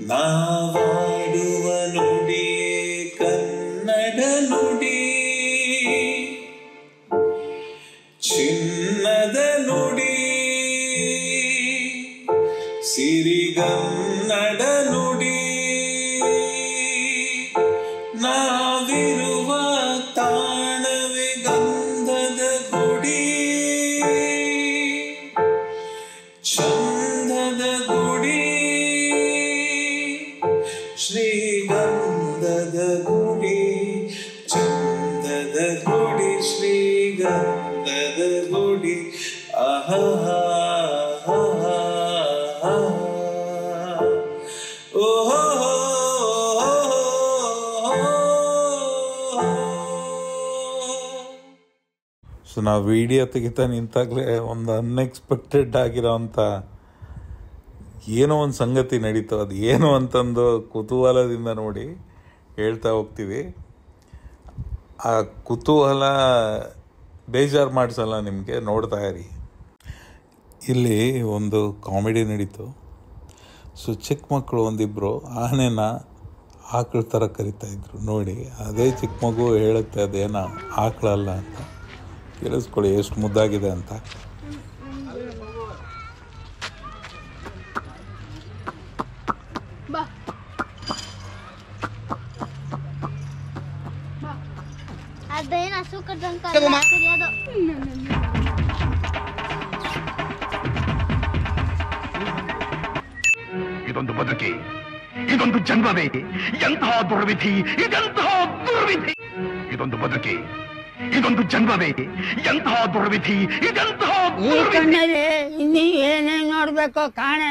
ನಾವಾಡುವ ನುಡಿಯೇ ಕನ್ನಡ ನುಡಿ ಚಿನ್ನದ ನುಡಿ ಸಿರಿಗನ್ನಡ ನುಡಿ ನಾವಿರುವ ತಾಣವೇ ಗಂಧದ ಗುಡಿ ಚಂದದ ಗುಡಿ ಶ್ರೀಗಂಧದ ಗುಡಿ ಚಂದದ ಗುಡಿ ಶ್ರೀಗಂಧದ ಗುಡಿ ಆಹಾ ಓಹೋ ಸೊ ನಾವು ವಿಡಿಯೋ ತೆಗಿತಾ ನಿಂತಾಗಲೇ ಒಂದು ಅನ್ಎಕ್ಸ್ಪೆಕ್ಟೆಡ್ ಆಗಿರೋಂಥ ಏನೋ ಒಂದು ಸಂಗತಿ ನಡೀತು ಅದು ಏನು ಅಂತಂದು ಕುತೂಹಲದಿಂದ ನೋಡಿ ಹೇಳ್ತಾ ಹೋಗ್ತೀವಿ ಆ ಕುತೂಹಲ ಬೇಜಾರು ಮಾಡಿಸಲ್ಲ ನಿಮಗೆ ನೋಡ್ತಾ ಇರಿ ಇಲ್ಲಿ ಒಂದು ಕಾಮಿಡಿ ನಡೀತು ಸೊ ಚಿಕ್ಕ ಮಕ್ಕಳು ಒಂದಿಬ್ಬರು ಆನೆನ ಆಕಳ ಥರ ಕರಿತಾ ಇದ್ರು ನೋಡಿ ಅದೇ ಚಿಕ್ಕ ಮಗು ಹೇಳುತ್ತೆ ಅದೇನ ಆಕಳಲ್ಲ ಅಂತ ಕೇಳಿಸ್ಕೊಳ್ಳಿ ಎಷ್ಟು ಮುದ್ದಾಗಿದೆ ಅಂತ ಬಾ ಅದೇನು ಹಸು ಕಟ್ಟಂಕ ಕರಿಯೋದು ಇದೊಂದು ಬದುಕಿ ಇದೊಂದು ಜನ್ಮವೇ ಎಂತಹ ದುರ್ವಿಧಿ ಇದೆಂತಹ ದುರ್ವಿಧಿ ಇದೊಂದು ಬದುಕಿ ಇದೊಂದು ಜನ್ಮವೇ ಎಂತಹ ದುರ್ವಿಧಿ ಇದೆಂತಹ ಈ ದುರ್ವಿಧಿ ಕಣ್ಣಲ್ಲಿ ಇನ್ನೀ ಏನೇನ್ ನೋಡ್ಬೇಕೋ ಕಾಣೆ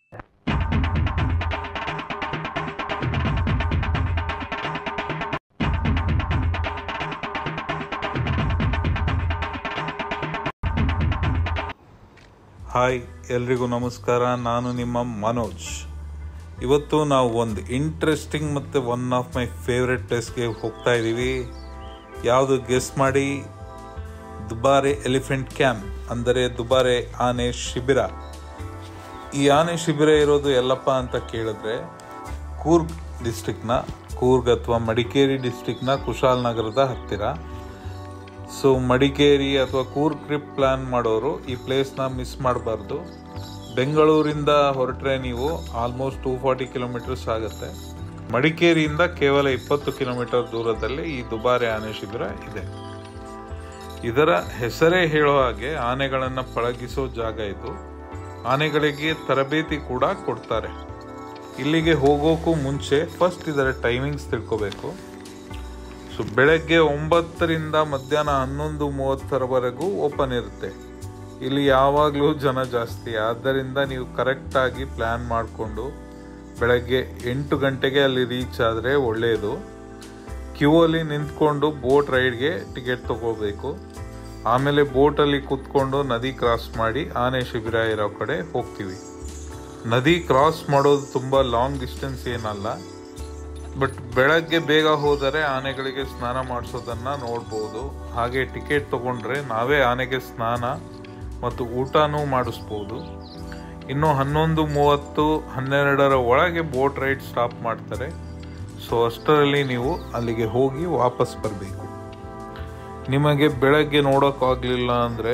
ಹಾಯ್ ಎಲ್ರಿಗೂ ನಮಸ್ಕಾರ ನಾನು ನಿಮ್ಮ ಮನೋಜ್ ಇವತ್ತು ನಾವು ಒಂದು ಇಂಟ್ರೆಸ್ಟಿಂಗ್ ಮತ್ತು ಒನ್ ಆಫ್ ಮೈ ಫೇವ್ರೆಟ್ ಪ್ಲೇಸ್ಗೆ ಹೋಗ್ತಾ ಇದ್ದೀವಿ ಯಾವುದು ಗೆಸ್ ಮಾಡಿ ದುಬಾರೆ ಎಲಿಫೆಂಟ್ ಕ್ಯಾಂಪ್ ಅಂದರೆ ದುಬಾರೆ ಆನೆ ಶಿಬಿರ ಈ ಆನೆ ಶಿಬಿರ ಇರೋದು ಎಲ್ಲಪ್ಪ ಅಂತ ಕೇಳಿದ್ರೆ ಕೂರ್ಗ್ ಡಿಸ್ಟ್ರಿಕ್ನ ಕೂರ್ಗ್ ಅಥವಾ ಮಡಿಕೇರಿ ಡಿಸ್ಟ್ರಿಕ್ನ ಕುಶಾಲನಗರದ ಹತ್ತಿರ ಸೊ ಮಡಿಕೇರಿ ಅಥವಾ ಕೂರ್ಗ್ ಟ್ರಿಪ್ ಪ್ಲಾನ್ ಮಾಡೋರು ಈ ಪ್ಲೇಸ್ನ ಮಿಸ್ ಮಾಡಬಾರ್ದು ಬೆಂಗಳೂರಿಂದ ಹೊರಟ್ರೆ ನೀವು ಆಲ್ಮೋಸ್ಟ್ ಟೂ ಫಾರ್ಟಿ ಕಿಲೋಮೀಟರ್ಸ್ ಆಗುತ್ತೆ ಮಡಿಕೇರಿಯಿಂದ ಕೇವಲ ಇಪ್ಪತ್ತು ಕಿಲೋಮೀಟರ್ ದೂರದಲ್ಲಿ ಈ ದುಬಾರೆ ಆನೆ ಶಿಬಿರ ಇದೆ ಇದರ ಹೆಸರೇ ಹೇಳೋ ಹಾಗೆ ಆನೆಗಳನ್ನು ಪಳಗಿಸೋ ಜಾಗ ಇದು ಆನೆಗಳಿಗೆ ತರಬೇತಿ ಕೂಡ ಕೊಡ್ತಾರೆ ಇಲ್ಲಿಗೆ ಹೋಗೋಕ್ಕೂ ಮುಂಚೆ ಫಸ್ಟ್ ಇದರ ಟೈಮಿಂಗ್ಸ್ ತಿಳ್ಕೋಬೇಕು ಸೊ ಬೆಳಗ್ಗೆ ಒಂಬತ್ತರಿಂದ ಮಧ್ಯಾಹ್ನ ಹನ್ನೊಂದು ಮೂವತ್ತರವರೆಗೂ ಓಪನ್ ಇರುತ್ತೆ ಇಲ್ಲಿ ಯಾವಾಗಲೂ ಜನ ಜಾಸ್ತಿ ಆದ್ದರಿಂದ ನೀವು ಕರೆಕ್ಟಾಗಿ ಪ್ಲ್ಯಾನ್ ಮಾಡಿಕೊಂಡು ಬೆಳಗ್ಗೆ ಎಂಟು ಗಂಟೆಗೆ ಅಲ್ಲಿ ರೀಚ್ ಆದರೆ ಒಳ್ಳೆಯದು ಕ್ಯೂ ಅಲ್ಲಿ ನಿಂತ್ಕೊಂಡು ಬೋಟ್ ರೈಡ್ಗೆ ಟಿಕೆಟ್ ತಗೋಬೇಕು ಆಮೇಲೆ ಬೋಟಲ್ಲಿ ಕೂತ್ಕೊಂಡು ನದಿ ಕ್ರಾಸ್ ಮಾಡಿ ಆನೆ ಶಿಬಿರ ಇರೋ ಕಡೆ ಹೋಗ್ತೀವಿ ನದಿ ಕ್ರಾಸ್ ಮಾಡೋದು ತುಂಬ ಲಾಂಗ್ ಡಿಸ್ಟೆನ್ಸ್ ಏನಲ್ಲ ಬಟ್ ಬೆಳಗ್ಗೆ ಬೇಗ ಹೋದರೆ ಆನೆಗಳಿಗೆ ಸ್ನಾನ ಮಾಡಿಸೋದನ್ನ ನೋಡ್ಬೋದು ಹಾಗೆ ಟಿಕೆಟ್ ತಗೊಂಡ್ರೆ ನಾವೇ ಆನೆಗೆ ಸ್ನಾನ ಮತ್ತು ಊಟನೂ ಮಾಡಿಸ್ಬೋದು ಇನ್ನು ಹನ್ನೊಂದು ಮೂವತ್ತು ಹನ್ನೆರಡರ ಒಳಗೆ ಬೋಟ್ ರೈಡ್ ಸ್ಟಾಪ್ ಮಾಡ್ತಾರೆ ಸೊ ಅಷ್ಟರಲ್ಲಿ ನೀವು ಅಲ್ಲಿಗೆ ಹೋಗಿ ವಾಪಸ್ ಬರಬೇಕು ನಿಮಗೆ ಬೆಳಗ್ಗೆ ನೋಡೋಕ್ಕಾಗಲಿಲ್ಲ ಅಂದರೆ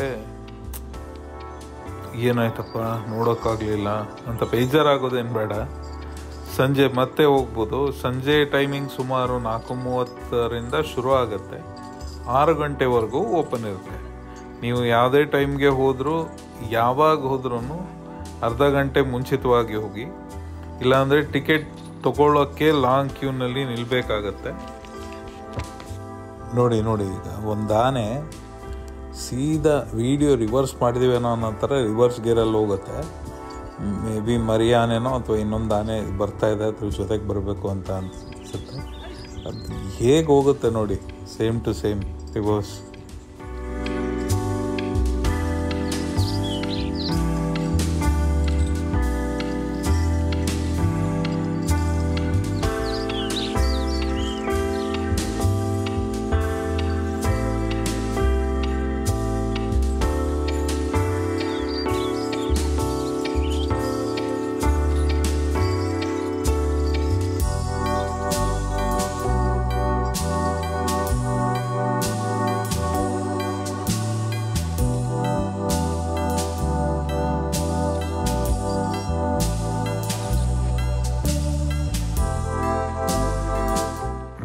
ಏನಾಯ್ತಪ್ಪ ನೋಡೋಕ್ಕಾಗಲಿಲ್ಲ ಅಂತ ಬೇಜಾರಾಗೋದೇನು ಬೇಡ ಸಂಜೆ ಮತ್ತೆ ಹೋಗ್ಬೋದು ಸಂಜೆ ಟೈಮಿಂಗ್ ಸುಮಾರು ನಾಲ್ಕು ಮೂವತ್ತರಿಂದ ಶುರು ಆಗುತ್ತೆ ಆರು ಗಂಟೆವರೆಗೂ ಓಪನ್ ಇರುತ್ತೆ ನೀವು ಯಾವುದೇ ಟೈಮ್ಗೆ ಹೋದರೂ ಯಾವಾಗ ಹೋದ್ರೂ ಅರ್ಧ ಗಂಟೆ ಮುಂಚಿತವಾಗಿ ಹೋಗಿ ಇಲ್ಲಾಂದರೆ ಟಿಕೆಟ್ ತಗೊಳ್ಳೋಕ್ಕೆ ಲಾಂಗ್ ಕ್ಯೂನಲ್ಲಿ ನಿಲ್ಲಬೇಕಾಗತ್ತೆ ನೋಡಿ ನೋಡಿ ಈಗ ಒಂದು ಆನೆ ಸೀದಾ ವಿಡಿಯೋ ರಿವರ್ಸ್ ಮಾಡಿದೀವೇನೋ ಅನ್ನೋ ಥರ ರಿವರ್ಸ್ ಗೇರಲ್ಲಿ ಹೋಗುತ್ತೆ ಮೇ ಬಿ ಮರಿ ಆನೆನೋ ಅಥವಾ ಇನ್ನೊಂದು ಆನೆ ಬರ್ತಾ ಇದೆ ಅದ್ರ ಜೊತೆಗೆ ಬರಬೇಕು ಅಂತ ಅನ್ಸುತ್ತೆ ಅದು ಹೇಗೆ ಹೋಗುತ್ತೆ ನೋಡಿ ಸೇಮ್ ಟು ಸೇಮ್ ರಿವರ್ಸ್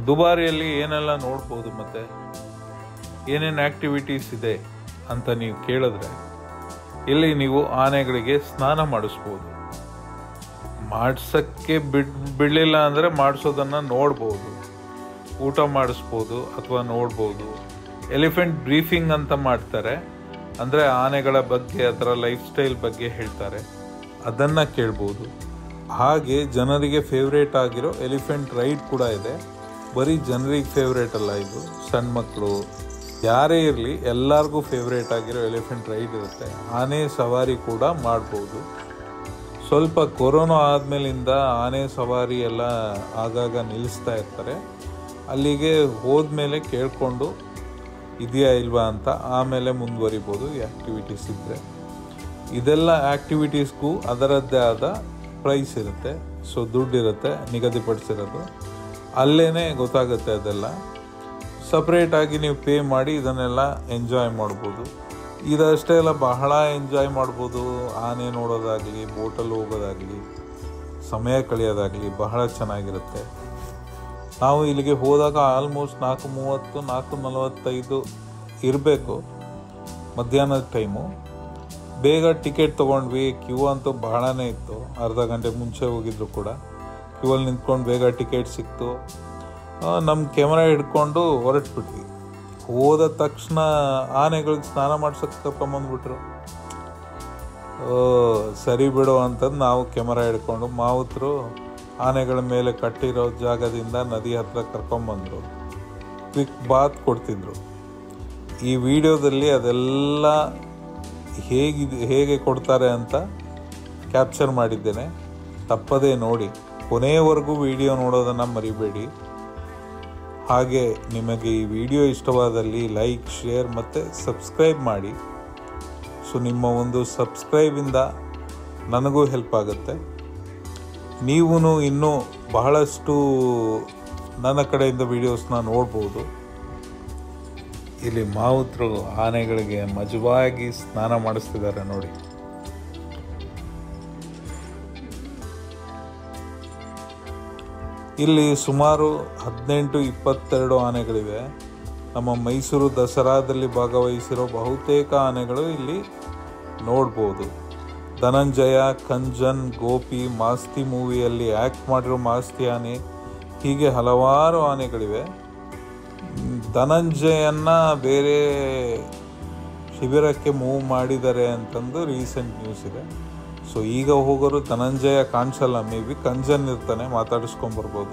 ದುಬಾರಿಯಲ್ಲಿ ಏನೆಲ್ಲ ನೋಡ್ಬೋದು ಮತ್ತೆ ಏನೇನು ಆಕ್ಟಿವಿಟೀಸ್ ಇದೆ ಅಂತ ನೀವು ಕೇಳಿದ್ರೆ ಇಲ್ಲಿ ನೀವು ಆನೆಗಳಿಗೆ ಸ್ನಾನ ಮಾಡಿಸ್ಬೋದು ಮಾಡಿಸೋಕ್ಕೆ ಬಿಡ್ ಬಿಡಲಿಲ್ಲ ಅಂದರೆ ಮಾಡಿಸೋದನ್ನು ನೋಡ್ಬೋದು ಊಟ ಮಾಡಿಸ್ಬೋದು ಅಥವಾ ನೋಡ್ಬೋದು ಎಲಿಫೆಂಟ್ ಬ್ರೀಫಿಂಗ್ ಅಂತ ಮಾಡ್ತಾರೆ ಅಂದರೆ ಆನೆಗಳ ಬಗ್ಗೆ ಅದರ ಲೈಫ್ ಸ್ಟೈಲ್ ಬಗ್ಗೆ ಹೇಳ್ತಾರೆ ಅದನ್ನು ಕೇಳ್ಬೋದು ಹಾಗೆ ಜನರಿಗೆ ಫೇವ್ರೇಟ್ ಆಗಿರೋ ಎಲಿಫೆಂಟ್ ರೈಡ್ ಕೂಡ ಇದೆ ಬರೀ ಜನರಿಗೆ ಫೇವ್ರೇಟ್ ಅಲ್ಲ ಇದು ಸಣ್ಣ ಮಕ್ಕಳು ಯಾರೇ ಇರಲಿ ಎಲ್ಲರಿಗೂ ಫೇವ್ರೇಟ್ ಆಗಿರೋ ಎಲಿಫೆಂಟ್ ರೈಡ್ ಇರುತ್ತೆ ಆನೆ ಸವಾರಿ ಕೂಡ ಮಾಡ್ಬೋದು ಸ್ವಲ್ಪ ಕೊರೋನಾ ಆದಮೇಲಿಂದ ಆನೆ ಸವಾರಿ ಎಲ್ಲ ಆಗಾಗ ನಿಲ್ಲಿಸ್ತಾ ಇರ್ತಾರೆ ಅಲ್ಲಿಗೆ ಹೋದ್ಮೇಲೆ ಕೇಳಿಕೊಂಡು ಇದೆಯಾ ಇಲ್ವಾ ಅಂತ ಆಮೇಲೆ ಮುಂದುವರಿಬೋದು ಈ ಆ್ಯಕ್ಟಿವಿಟೀಸ್ ಇದ್ದರೆ ಇದೆಲ್ಲ ಆ್ಯಕ್ಟಿವಿಟೀಸ್ಗೂ ಅದರದ್ದೇ ಆದ ಪ್ರೈಸ್ ಇರುತ್ತೆ ಸೊ ದುಡ್ಡಿರುತ್ತೆ ನಿಗದಿಪಡಿಸಿರೋದು ಅಲ್ಲೇ ಗೊತ್ತಾಗುತ್ತೆ ಅದೆಲ್ಲ ಸಪ್ರೇಟಾಗಿ ನೀವು ಪೇ ಮಾಡಿ ಇದನ್ನೆಲ್ಲ ಎಂಜಾಯ್ ಮಾಡ್ಬೋದು ಇದಷ್ಟೇ ಎಲ್ಲ ಬಹಳ ಎಂಜಾಯ್ ಮಾಡ್ಬೋದು ಆನೆ ನೋಡೋದಾಗಲಿ ಬೋಟಲ್ಲಿ ಹೋಗೋದಾಗಲಿ ಸಮಯ ಕಳೆಯೋದಾಗಲಿ ಬಹಳ ಚೆನ್ನಾಗಿರುತ್ತೆ ನಾವು ಇಲ್ಲಿಗೆ ಹೋದಾಗ ಆಲ್ಮೋಸ್ಟ್ ನಾಲ್ಕು ಮೂವತ್ತು ನಾಲ್ಕು ನಲವತ್ತೈದು ಇರಬೇಕು ಮಧ್ಯಾಹ್ನದ ಟೈಮು ಬೇಗ ಟಿಕೆಟ್ ತೊಗೊಂಡ್ವಿ ಕ್ಯೂ ಅಂತೂ ಬಹಳನೇ ಇತ್ತು ಅರ್ಧ ಗಂಟೆ ಮುಂಚೆ ಹೋಗಿದ್ರು ಕೂಡ ಕ್ಯೂ ಅಲ್ಲಿ ನಿಂತ್ಕೊಂಡು ಬೇಗ ಟಿಕೆಟ್ ಸಿಕ್ತು ನಮ್ಮ ಕ್ಯಾಮ್ರಾ ಹಿಡ್ಕೊಂಡು ಹೊರಟ್ಬಿಟ್ವಿ ಹೋದ ತಕ್ಷಣ ಆನೆಗಳಿಗೆ ಸ್ನಾನ ಮಾಡ್ಸಕ್ಕೆ ಕರ್ಕೊಂಬಂದ್ಬಿಟ್ರು ಓ ಸರಿ ಬಿಡು ಅಂತಂದು ನಾವು ಕ್ಯಾಮರಾ ಹಿಡ್ಕೊಂಡು ಮಾವುತರು ಆನೆಗಳ ಮೇಲೆ ಕಟ್ಟಿರೋ ಜಾಗದಿಂದ ನದಿ ಹತ್ರ ಕರ್ಕೊಂಬಂದರು ಕ್ವಿಕ್ ಬಾತ್ ಕೊಡ್ತಿದ್ರು ಈ ವಿಡಿಯೋದಲ್ಲಿ ಅದೆಲ್ಲ ಹೇಗಿದೆ ಹೇಗೆ ಕೊಡ್ತಾರೆ ಅಂತ ಕ್ಯಾಪ್ಚರ್ ಮಾಡಿದ್ದೇನೆ ತಪ್ಪದೇ ನೋಡಿ ಕೊನೆಯವರೆಗೂ ವಿಡಿಯೋ ನೋಡೋದನ್ನು ಮರಿಬೇಡಿ ಹಾಗೆ ನಿಮಗೆ ಈ ವಿಡಿಯೋ ಇಷ್ಟವಾದಲ್ಲಿ ಲೈಕ್ ಶೇರ್ ಮತ್ತು ಸಬ್ಸ್ಕ್ರೈಬ್ ಮಾಡಿ ಸೊ ನಿಮ್ಮ ಒಂದು ಸಬ್ಸ್ಕ್ರೈಬಿಂದ ನನಗೂ ಹೆಲ್ಪ್ ಆಗುತ್ತೆ ನೀವು ಇನ್ನೂ ಬಹಳಷ್ಟು ನನ್ನ ಕಡೆಯಿಂದ ವಿಡಿಯೋಸ್ನ ನೋಡ್ಬೋದು ಇಲ್ಲಿ ಮಾವುತರು ಆನೆಗಳಿಗೆ ಮಜವಾಗಿ ಸ್ನಾನ ಮಾಡಿಸ್ತಿದ್ದಾರೆ ನೋಡಿ ಇಲ್ಲಿ ಸುಮಾರು ಹದಿನೆಂಟು ಇಪ್ಪತ್ತೆರಡು ಆನೆಗಳಿವೆ ನಮ್ಮ ಮೈಸೂರು ದಸರಾದಲ್ಲಿ ಭಾಗವಹಿಸಿರೋ ಬಹುತೇಕ ಆನೆಗಳು ಇಲ್ಲಿ ನೋಡ್ಬೋದು ಧನಂಜಯ ಕಂಜನ್ ಗೋಪಿ ಮಾಸ್ತಿ ಮೂವಿಯಲ್ಲಿ ಆ್ಯಕ್ಟ್ ಮಾಡಿರೋ ಮಾಸ್ತಿ ಆನೆ ಹೀಗೆ ಹಲವಾರು ಆನೆಗಳಿವೆ ಮ್, ಧನಂಜಯನ್ನ ಬೇರೆ ಶಿಬಿರಕ್ಕೆ ಮೂವ್ ಮಾಡಿದ್ದಾರೆ ಅಂತಂದು ರೀಸೆಂಟ್ ನ್ಯೂಸ್ ಇದೆ ಸೊ ಈಗ ಹೋಗೋರು ಧನಂಜಯ ಕಾಣಿಸಲ್ಲ ಮೇ ಬಿ ಕಂಜನ್ ಇರ್ತಾನೆ ಮಾತಾಡಿಸ್ಕೊಂಬರ್ಬೋದು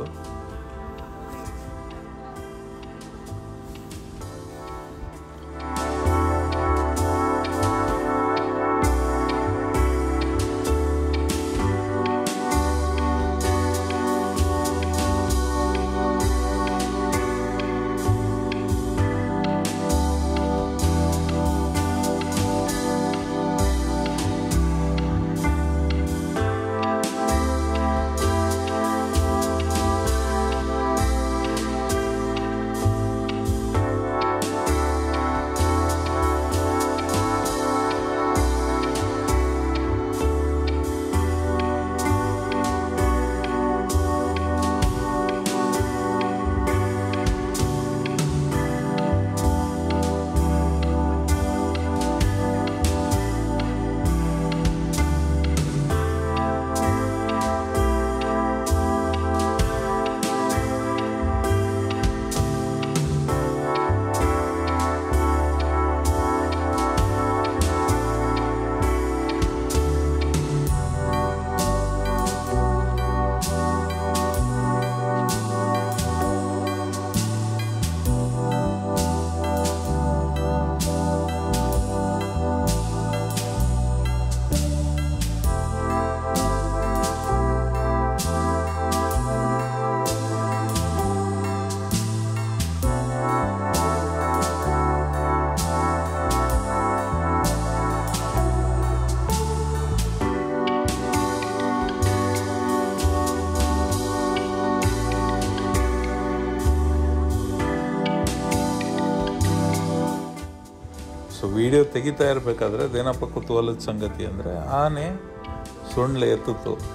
ಸೊ ವಿಡಿಯೋ ತೆಗಿತಾ ಇರಬೇಕಾದ್ರೆ ಅದೇನಪ್ಪ ಕುತೂಹಲದ ಸಂಗತಿ ಅಂದರೆ ಆನೆ ಸೊಂಡ್ಲೆ ಎತ್ತಿತು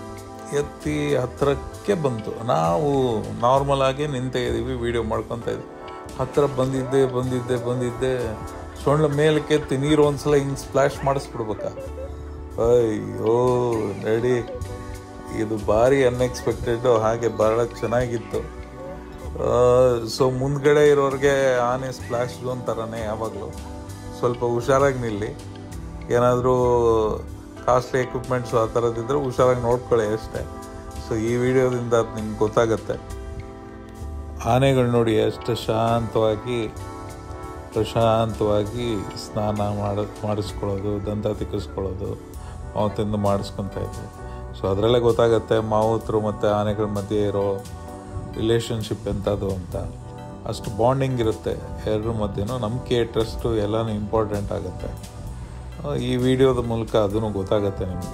ಎತ್ತಿ ಹತ್ತಿರಕ್ಕೆ ಬಂತು ನಾವು ನಾರ್ಮಲ್ ಆಗಿ ನಿಂತೇ ಇದ್ದೀವಿ ವಿಡಿಯೋ ಮಾಡ್ಕೊತಾ ಇದ್ವಿ ಹತ್ತಿರ ಬಂದಿದ್ದೆ ಬಂದಿದ್ದೆ ಬಂದಿದ್ದೆ ಸೊಳ್ಳ ಮೇಲಕ್ಕೆ ಎತ್ತಿ ನೀರು ಒಂದ್ಸಲ ಹಿಂಗೆ ಸ್ಪ್ಲಾಶ್ ಮಾಡಿಸ್ಬಿಡ್ಬೇಕಾ ಅಯ್ಯೋ ನಡಿ ಇದು ಭಾರಿ ಅನ್ಎಕ್ಸ್ಪೆಕ್ಟೆಡ್ ಹಾಗೆ ಭಾಳ ಚೆನ್ನಾಗಿತ್ತು ಸೊ ಮುಂದ್ಗಡೆ ಇರೋರಿಗೆ ಆನೆ ಸ್ಪ್ಲಾಶ್ ಝೋನ್ ಥರನೇ ಯಾವಾಗಲೂ ಸ್ವಲ್ಪ ಹುಷಾರಾಗಿ ನಿಲ್ಲಿ ಏನಾದರೂ ಕಾಸ್ಟ್ಲಿ ಎಕ್ವಿಪ್ಮೆಂಟ್ಸು ಆ ಥರದ್ದಿದ್ರೆ ಹುಷಾರಾಗಿ ನೋಡ್ಕೊಳ್ಳಿ ಅಷ್ಟೇ ಸೊ ಈ ವಿಡಿಯೋದಿಂದ ಅದು ನಿಮ್ಗೆ ಗೊತ್ತಾಗತ್ತೆ ಆನೆಗಳು ನೋಡಿ ಎಷ್ಟು ಶಾಂತವಾಗಿ ಪ್ರಶಾಂತವಾಗಿ ಸ್ನಾನ ಮಾಡ ಮಾಡಿಸ್ಕೊಳ್ಳೋದು ದಂತ ತಿಕ್ಕಿಸ್ಕೊಳ್ಳೋದು ಮಾವತಿಂದ ಮಾಡಿಸ್ಕೊತಾ ಇದ್ವಿ ಸೊ ಅದರಲ್ಲೇ ಗೊತ್ತಾಗತ್ತೆ ಮಾವುತರು ಮತ್ತು ಆನೆಗಳ ಮಧ್ಯೆ ಇರೋ ರಿಲೇಷನ್ಶಿಪ್ ಎಂಥದ್ದು ಅಂತ ಅಷ್ಟು ಬಾಂಡಿಂಗ್ ಇರುತ್ತೆ ಎಲ್ಲರ ಮಧ್ಯೆನೂ ನಂಬಿಕೆ ಟ್ರಸ್ಟು ಎಲ್ಲನೂ ಇಂಪಾರ್ಟೆಂಟ್ ಆಗುತ್ತೆ ಆ, ಈ ವಿಡಿಯೋದ ಮೂಲಕ ಅದನ್ನು ಗೊತ್ತಾಗತ್ತೆ ನಿಮಗೆ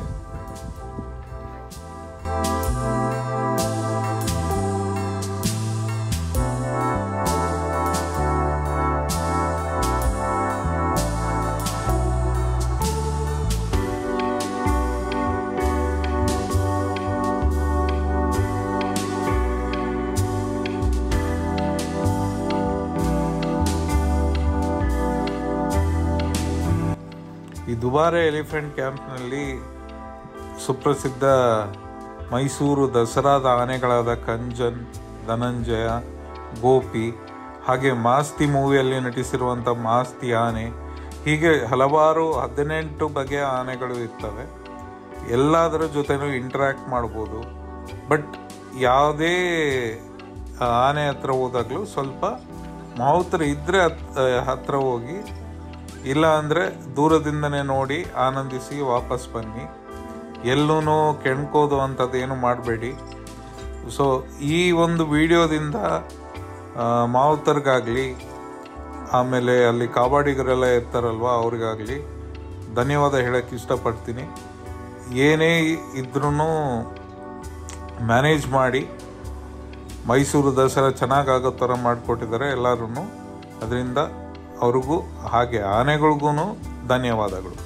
ಈ ದುಬಾರೆ ಎಲಿಫೆಂಟ್ ಕ್ಯಾಂಪ್ನಲ್ಲಿ ಸುಪ್ರಸಿದ್ಧ ಮೈಸೂರು ದಸರಾದ ಆನೆಗಳಾದ ಕಂಜನ್ ಧನಂಜಯ ಗೋಪಿ ಹಾಗೆ ಮಾಸ್ತಿ ಮೂವಿಯಲ್ಲಿ ನಟಿಸಿರುವಂಥ ಮಾಸ್ತಿ ಆನೆ ಹೀಗೆ ಹಲವಾರು ಹದಿನೆಂಟು ಬಗೆಯ ಆನೆಗಳು ಇರ್ತವೆ ಎಲ್ಲದರ ಜೊತೆನೂ ಇಂಟ್ರ್ಯಾಕ್ಟ್ ಮಾಡ್ಬೋದು ಬಟ್ ಯಾವುದೇ ಆನೆ ಹತ್ರ ಹೋದಾಗಲೂ ಸ್ವಲ್ಪ ಮಾವುತರು ಇದ್ದರೆ ಹತ್ರ ಹೋಗಿ ಇಲ್ಲ ಅಂದರೆ ದೂರದಿಂದನೇ ನೋಡಿ ಆನಂದಿಸಿ ವಾಪಸ್ ಬನ್ನಿ ಎಲ್ಲೂ ಕೆಣ್ಕೋದು ಅಂಥದ್ದು ಏನು ಮಾಡಬೇಡಿ ಸೊ ಈ ಒಂದು ವಿಡಿಯೋದಿಂದ ಮಾವುತರಿಗಾಗಲಿ ಆಮೇಲೆ ಅಲ್ಲಿ ಕಾಬಾಡಿಗರೆಲ್ಲ ಇರ್ತಾರಲ್ವ ಅವ್ರಿಗಾಗಲಿ ಧನ್ಯವಾದ ಹೇಳಕ್ಕೆ ಇಷ್ಟಪಡ್ತೀನಿ ಏನೇ ಇದ್ರೂ ಮ್ಯಾನೇಜ್ ಮಾಡಿ ಮೈಸೂರು ದಸರಾ ಚೆನ್ನಾಗಾಗೋ ಥರ ಮಾಡಿಕೊಟ್ಟಿದ್ದಾರೆ ಎಲ್ಲರೂ ಅದರಿಂದ ಅವ್ರಿಗೂ ಹಾಗೆ ಆನೆಗಳಿಗೂ ಧನ್ಯವಾದಗಳು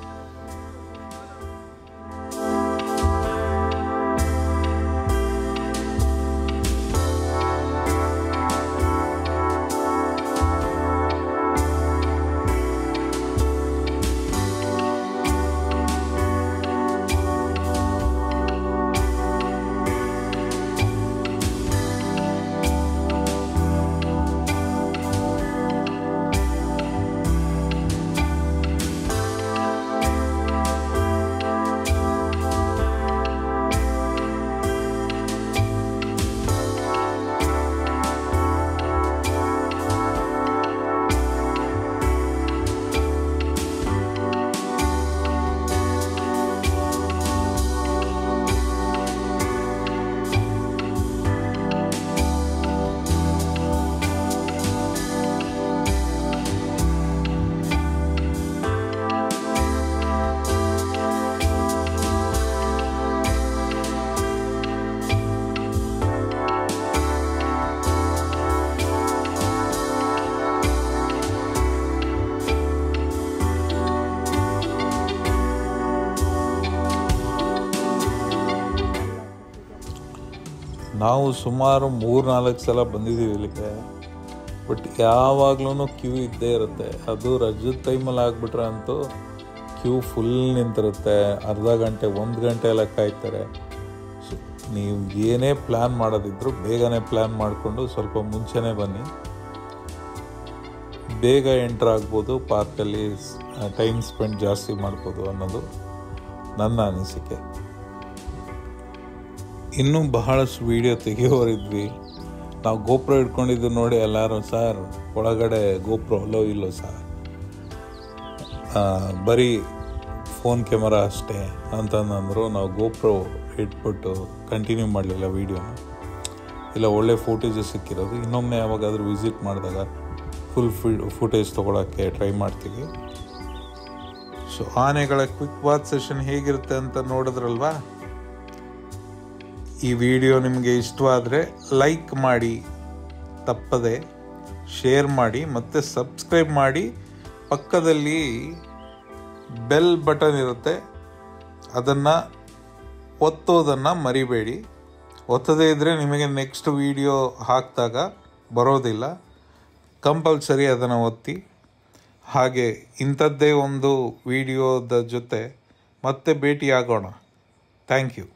ನಾವು ಸುಮಾರು ಮೂರು ನಾಲ್ಕು ಸಲ ಬಂದಿದ್ದೀವಿ ಇಲ್ಲಿಗೆ ಬಟ್ ಯಾವಾಗ್ಲೂ ಕ್ಯೂ ಇದ್ದೇ ಇರುತ್ತೆ ಅದು ರಜದ ಟೈಮಲ್ಲಿ ಆಗ್ಬಿಟ್ರೆ ಅಂತೂ ಕ್ಯೂ ಫುಲ್ ನಿಂತಿರುತ್ತೆ ಅರ್ಧ ಗಂಟೆ ಒಂದು ಗಂಟೆ ಎಲ್ಲ ಕಾಯ್ತಾರೆ ಸೊ ನೀವು ಏನೇ ಪ್ಲ್ಯಾನ್ ಮಾಡೋದಿದ್ರು ಬೇಗನೆ ಪ್ಲ್ಯಾನ್ ಮಾಡಿಕೊಂಡು ಸ್ವಲ್ಪ ಮುಂಚೆನೇ ಬನ್ನಿ ಬೇಗ ಎಂಟ್ರ್ ಆಗ್ಬೋದು ಪಾರ್ಕಲ್ಲಿ ಟೈಮ್ ಸ್ಪೆಂಡ್ ಜಾಸ್ತಿ ಮಾಡ್ಬೋದು ಅನ್ನೋದು ನನ್ನ ಅನಿಸಿಕೆ ಇನ್ನೂ ಬಹಳಷ್ಟು ವಿಡಿಯೋ ತೆಗೆಯೋರಿದ್ವಿ ನಾವು ಗೋಪ್ರೋ ಇಟ್ಕೊಂಡಿದ್ದು ನೋಡಿ ಎಲ್ಲರೂ ಸರ್ ಒಳಗಡೆ ಗೋಪ್ರೋ ಅಲ್ಲೋ ಇಲ್ಲೋ ಸರ್ ಆ, ಬರೀ ಫೋನ್ ಕ್ಯಾಮರಾ ಅಷ್ಟೇ ಅಂತಂದಂದರು ನಾವು ಗೋಪ್ರೋ ಇಟ್ಬಿಟ್ಟು ಕಂಟಿನ್ಯೂ ಮಾಡಲಿಲ್ಲ ವೀಡಿಯೋನ ಇಲ್ಲ ಒಳ್ಳೆ ಫೋಟೇಜ್ ಸಿಕ್ಕಿರೋದು ಇನ್ನೊಮ್ಮೆ ಯಾವಾಗಾದರೂ ವಿಸಿಟ್ ಮಾಡಿದಾಗ ಫುಲ್ ಫುಟೇಜ್ ತೊಗೊಳಕ್ಕೆ ಟ್ರೈ ಮಾಡ್ತೀವಿ ಸೊ ಆನೆಗಳ ಕ್ವಿಕ್ ವಾಚ್ ಸೆಷನ್ ಹೇಗಿರುತ್ತೆ ಅಂತ ನೋಡಿದ್ರಲ್ವಾ ಈ ವಿಡಿಯೋ ನಿಮಗೆ ಇಷ್ಟವಾದರೆ ಲೈಕ್ ಮಾಡಿ ತಪ್ಪದೆ ಶೇರ್ ಮಾಡಿ ಮತ್ತು ಸಬ್ಸ್ಕ್ರೈಬ್ ಮಾಡಿ ಪಕ್ಕದಲ್ಲಿ ಬೆಲ್ ಬಟನ್ ಇರುತ್ತೆ ಅದನ್ನು ಒತ್ತೋದನ್ನು ಮರಿಬೇಡಿ ಒತ್ತದೇ ಇದ್ದರೆ ನಿಮಗೆ ನೆಕ್ಸ್ಟ್ ವಿಡಿಯೋ ಹಾಕಿದಾಗ ಬರೋದಿಲ್ಲ ಕಂಪಲ್ಸರಿ ಅದನ್ನು ಒತ್ತಿ ಹಾಗೆ ಇಂಥದ್ದೇ ಒಂದು ವಿಡಿಯೋದ ಜೊತೆ ಮತ್ತೆ ಭೇಟಿಯಾಗೋಣ ಥ್ಯಾಂಕ್ ಯು